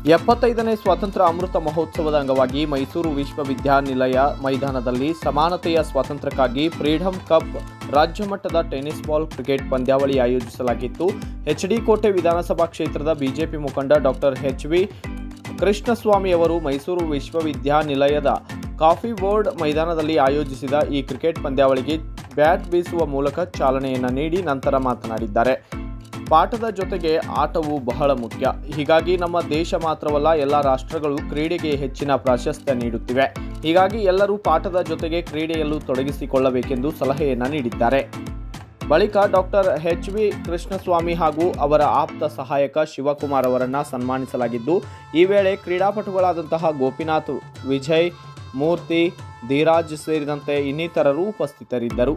ಎಪ್ಪತ್ತೈದನೇ ಸ್ವಾತಂತ್ರ್ಯ ಅಮೃತ ಮಹೋತ್ಸವದ ಅಂಗವಾಗಿ ಮೈಸೂರು ವಿಶ್ವವಿದ್ಯಾನಿಲಯ ಮೈದಾನದಲ್ಲಿ ಸಮಾನತೆಯ ಸ್ವಾತಂತ್ರ್ಯಕ್ಕಾಗಿ ಫ್ರೀಡಂ ಕಪ್ ರಾಜ್ಯ ಮಟ್ಟದ ಟೆನ್ನಿಸ್ ಬಾಲ್ ಕ್ರಿಕೆಟ್ ಪಂದ್ಯಾವಳಿ ಆಯೋಜಿಸಲಾಗಿತ್ತು ಎಚ್ಡಿ ಕೋಟೆ ವಿಧಾನಸಭಾ ಕ್ಷೇತ್ರದ ಬಿಜೆಪಿ ಮುಖಂಡ ಡಾಕ್ಟರ್ ಎಚ್ ವಿ ಕೃಷ್ಣಸ್ವಾಮಿ ಅವರು ಮೈಸೂರು ವಿಶ್ವವಿದ್ಯಾನಿಲಯದ ಕಾಫಿ ಬೋರ್ಡ್ ಮೈದಾನದಲ್ಲಿ ಆಯೋಜಿಸಿದ ಈ ಕ್ರಿಕೆಟ್ ಪಂದ್ಯಾವಳಿಗೆ ಬ್ಯಾಟ್ ಬೀಸುವ ಮೂಲಕ ಚಾಲನೆಯನ್ನು ನೀಡಿ ನಂತರ ಮಾತನಾಡಿದ್ದಾರೆ ಪಾಠದ ಜೊತೆಗೆ ಆಟವು ಬಹಳ ಮುಖ್ಯ ಹೀಗಾಗಿ ನಮ್ಮ ದೇಶ ಮಾತ್ರವಲ್ಲ ಎಲ್ಲ ರಾಷ್ಟ್ರಗಳು ಕ್ರೀಡೆಗೆ ಹೆಚ್ಚಿನ ಪ್ರಾಶಸ್ತ್ಯ ನೀಡುತ್ತಿವೆ ಹೀಗಾಗಿ ಎಲ್ಲರೂ ಪಾಠದ ಜೊತೆಗೆ ಕ್ರೀಡೆಯಲ್ಲೂ ತೊಡಗಿಸಿಕೊಳ್ಳಬೇಕೆಂದು ಸಲಹೆಯನ್ನು ನೀಡಿದ್ದಾರೆ ಬಳಿಕ ಡಾಕ್ಟರ್ ಎಚ್ ವಿ ಕೃಷ್ಣಸ್ವಾಮಿ ಹಾಗೂ ಅವರ ಆಪ್ತ ಸಹಾಯಕ ಶಿವಕುಮಾರ್ ಅವರನ್ನು ಸನ್ಮಾನಿಸಲಾಗಿದ್ದು ಈ ವೇಳೆ ಕ್ರೀಡಾಪಟುಗಳಾದಂತಹ ಗೋಪಿನಾಥ್ ವಿಜಯ್ ಮೂರ್ತಿ ಧೀರಾಜ್ ಸೇರಿದಂತೆ ಇನ್ನಿತರರು ಉಪಸ್ಥಿತರಿದ್ದರು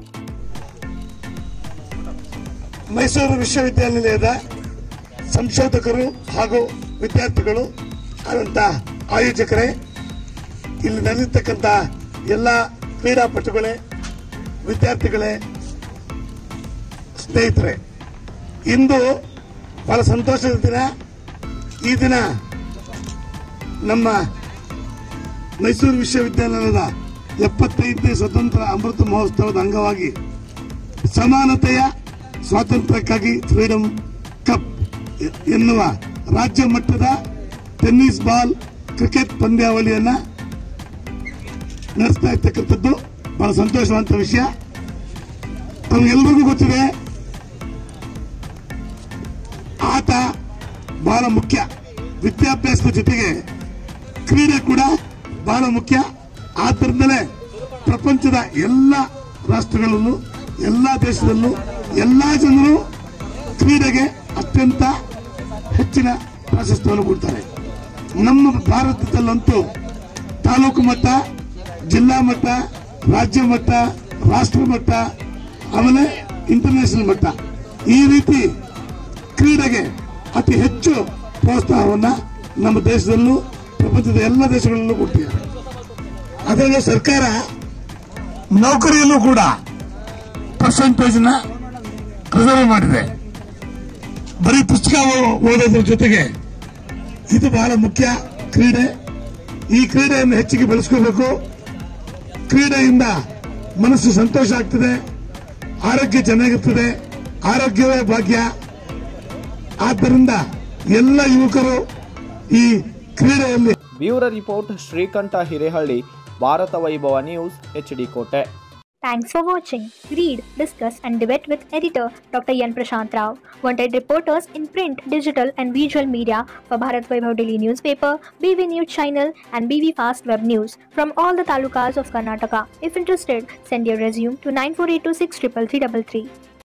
ಮೈಸೂರು ವಿಶ್ವವಿದ್ಯಾನಿಲಯದ ಸಂಶೋಧಕರು ಹಾಗೂ ವಿದ್ಯಾರ್ಥಿಗಳು ಆದಂತ ಆಯೋಜಕರೇ ಇಲ್ಲಿ ನಡೆದಿರ್ತಕ್ಕಂಥ ಎಲ್ಲ ಕ್ರೀಡಾಪಟುಗಳೇ ವಿದ್ಯಾರ್ಥಿಗಳೇ ಸ್ನೇಹಿತರೆ ಇಂದು ಬಹಳ ಸಂತೋಷದ ದಿನ ಈ ದಿನ ನಮ್ಮ ಮೈಸೂರು ವಿಶ್ವವಿದ್ಯಾನಿಲಯದ ಎಪ್ಪತ್ತೈದನೇ ಸ್ವತಂತ್ರ ಅಮೃತ ಮಹೋತ್ಸವದ ಅಂಗವಾಗಿ ಸಮಾನತೆಯ ಸ್ವಾತಂತ್ರ್ಯಕ್ಕಾಗಿ ಫ್ರೀಡಂ ಕಪ್ ಎನ್ನುವ ರಾಜ್ಯ ಮಟ್ಟದ ಟೆನ್ನಿಸ್ ಬಾಲ್ ಕ್ರಿಕೆಟ್ ಪಂದ್ಯಾವಳಿಯನ್ನ ನಡೆಸ್ತಾ ಇರ್ತಕ್ಕಂಥದ್ದು ಬಹಳ ಸಂತೋಷವಂತ ವಿಷಯ ತಮಗೆಲ್ಲರಿಗೂ ಗೊತ್ತಿದೆ ಆಟ ಬಹಳ ಮುಖ್ಯ ವಿದ್ಯಾಭ್ಯಾಸದ ಜೊತೆಗೆ ಕ್ರೀಡೆ ಕೂಡ ಬಹಳ ಮುಖ್ಯ ಆದ್ದರಿಂದಲೇ ಪ್ರಪಂಚದ ಎಲ್ಲ ರಾಷ್ಟ್ರಗಳಲ್ಲೂ ಎಲ್ಲ ದೇಶದಲ್ಲೂ ಎಲ್ಲ ಜನರು ಕ್ರೀಡೆಗೆ ಅತ್ಯಂತ ಹೆಚ್ಚಿನ ಪ್ರಾಶಸ್ತ್ಯವನ್ನು ಕೊಡ್ತಾರೆ ನಮ್ಮ ಭಾರತದಲ್ಲಂತೂ ತಾಲೂಕು ಮಟ್ಟ ಜಿಲ್ಲಾ ಮಟ್ಟ ರಾಜ್ಯ ಮಟ್ಟ ರಾಷ್ಟ್ರ ಮಟ್ಟ ಆಮೇಲೆ ಇಂಟರ್ನ್ಯಾಷನಲ್ ಮಟ್ಟ ಈ ರೀತಿ ಕ್ರೀಡೆಗೆ ಅತಿ ಹೆಚ್ಚು ಪ್ರೋತ್ಸಾಹವನ್ನ ನಮ್ಮ ದೇಶದಲ್ಲೂ ಪ್ರಪಂಚದ ಎಲ್ಲ ದೇಶಗಳಲ್ಲೂ ಕೊಟ್ಟಿದ್ದಾರೆ ಅದರಲ್ಲಿ ಸರ್ಕಾರ ನೌಕರಿಯಲ್ಲೂ ಕೂಡ ಪರ್ಸೆಂಟೇಜ್ ನ ರಿಸರ್ವ್ ಮಾಡಿದೆ ಬರೀ ಪುಸ್ತಕ ಓ- ಓದೋದ್ರ ಜೊತೆಗೆ ಇದು ಬಹಳ ಮುಖ್ಯ ಕ್ರೀಡೆ ಈ ಕ್ರೀಡೆಯನ್ನು ಹೆಚ್ಚಿಗೆ ಬೆಳೆಸ್ಕೋಬೇಕು ಕ್ರೀಡೆಯಿಂದ ಮನಸ್ಸು ಸಂತೋಷ ಆಗ್ತದೆ ಆರೋಗ್ಯ ಚೆನ್ನಾಗಿರ್ತದೆ ಆರೋಗ್ಯವೇ ಭಾಗ್ಯ ಆದ್ದರಿಂದ ಎಲ್ಲ ಯುವಕರು ಈ ಕ್ರೀಡೆಯಲ್ಲಿ bureau report Srikanta Hirehalli Bharata Vaibhava news H D Kote Thanks for watching. Read, discuss, and debate with editor Dr. Yan Prashant Rao. Wanted reporters in print, digital, and visual media for Bharat Vaibhav Daily Newspaper, BV News Channel, and BV Fast Web News from all the talukas of Karnataka. If interested, send your resume to 9482633333.